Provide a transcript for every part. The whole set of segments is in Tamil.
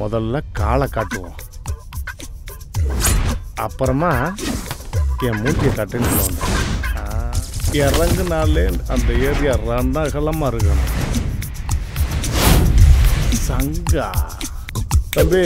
முதல்ல காலை காட்டுவோம் அப்புறமா என் மூட்டியை காட்டுன்னு சொல்லுவாங்க ஆ, இறங்குனாலே அந்த ஏரியா ரணகலமாக இருக்கணும் சங்கா தம்பி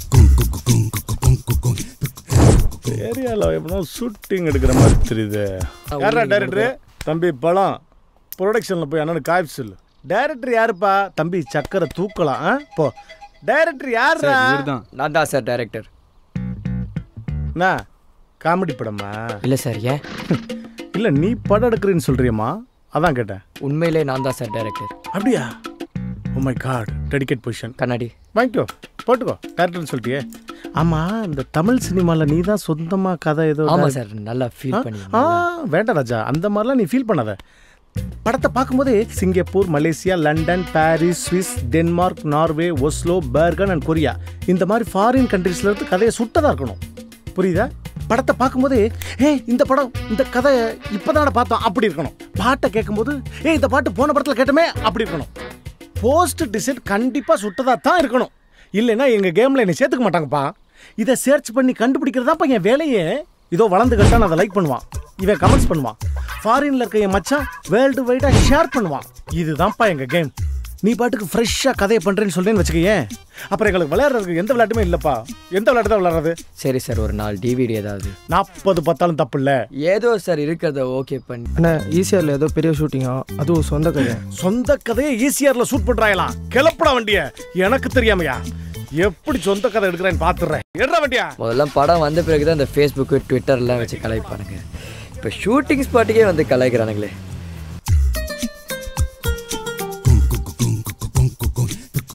ஏரியாவில் எப்படின்னா ஷூட்டிங் எடுக்கிற மாதிரி தெரியுது யாரா டைரக்டரு தம்பி பழம் ப்ரொடக்ஷனில் போய் அண்ணனு காய்ச்சி சொல்லு டைரக்டர் யாருப்பா தம்பி சக்கரை தூக்கலாம் ஆ போ டைரக்டர் யாருடா நான் தான் சார் டைரக்டர் என்ன காமெடி படமா இல்லை சார் ஏன் இல்லை நீ படம் எடுக்கிறேன்னு சொல்றியம்மா அதான் கேட்டேன் உண்மையிலே நான் தான் சார் டைரக்டர் அப்படியா oh my god dedicate position கண்ணாடி வாங்கிக்கோ போட்டுக்கோ டேரக்டர்னு சொல்லிட்டியே ஆமாம் இந்த தமிழ் சினிமாவில் நீ தான் சொந்தமாக கதை ஏதோ ஆமாம் சார் நல்லா ஃபீல் பண்ணி ஆ வேண்டாம் ராஜா அந்த மாதிரிலாம் நீ ஃபீல் பண்ணாத படத்தை பார்க்கும்போதே Singapore Malaysia London Paris Swiss Denmark Norway Oslo Bergen and Korea இந்த மாதிரி ஃபாரின் கண்ட்ரீஸ்ல இருந்து கதையை சுட்டதா இருக்கணும் புரியுதா படத்தை பார்க்கும்போதே ஏய் இந்த படம் இந்த கதை இப்போதான பார்த்தோம் அப்படி இருக்கணும் பாட்டை கேட்கும்போது ஏய் இந்த பாட்டு போன படத்தில் கேட்டோமே அப்படி இருக்கணும் போஸ்ட் டிசைட் கண்டிப்பாக சுட்டதா தான் இருக்கணும் இல்லைன்னா எங்கள் கேமில் என்னை சேர்த்துக்க மாட்டாங்கப்பா இதை சர்ச் பண்ணி கண்டுபிடிக்கிறதாப்பா என் வேலையே இதோ வளர்ந்து கட்டான் அதை லைக் பண்ணுவான் இவன் கமெண்ட்ஸ் பண்ணுவான் ஃபாரின்ல இருக்க என் மச்சான் வேர்ல்டு வைடாக ஷேர் பண்ணுவான் இதுதான்ப்பா எங்கள் கேம் நீ பாட்டுக்கு ஃப்ரெஷ்ஷாக கதையை பண்ணுறேன்னு சொல்றேன்னு வச்சுக்கயேன் அப்புறம் எங்களுக்கு விளையாடுறதுக்கு எந்த விளையாட்டுமே இல்லைப்பா எந்த விளையாட்டு தான் விளையாடுறது சரி சார் ஒரு நாள் டிவிடி ஏதாவது நாற்பது பத்தாலும் தப்பு இல்லை ஏதோ சார் இருக்கிறத ஓகே பண்ணி அண்ணா ஈசிஆரில் ஏதோ பெரிய ஷூட்டிங்கா அதுவும் சொந்த கதை சொந்த கதையை ஈஸியார்ல ஷூட் பண்றாங்களாம் கிளப்புடா வண்டிய எனக்கு தெரியாமையா எப்படி சொந்த கதை எடுக்கிறேன்னு பாத்துறேன் எடுறா வண்டியா முதல்ல படம் வந்த பிறகு தான் இந்த ஃபேஸ்புக்கு ட்விட்டர்லாம் வச்சு கலாய்ப்பானுங்க இப்போ ஷூட்டிங் ஸ்பாட்டுக்கே வந்து கலாய்க்கிறானுங்களே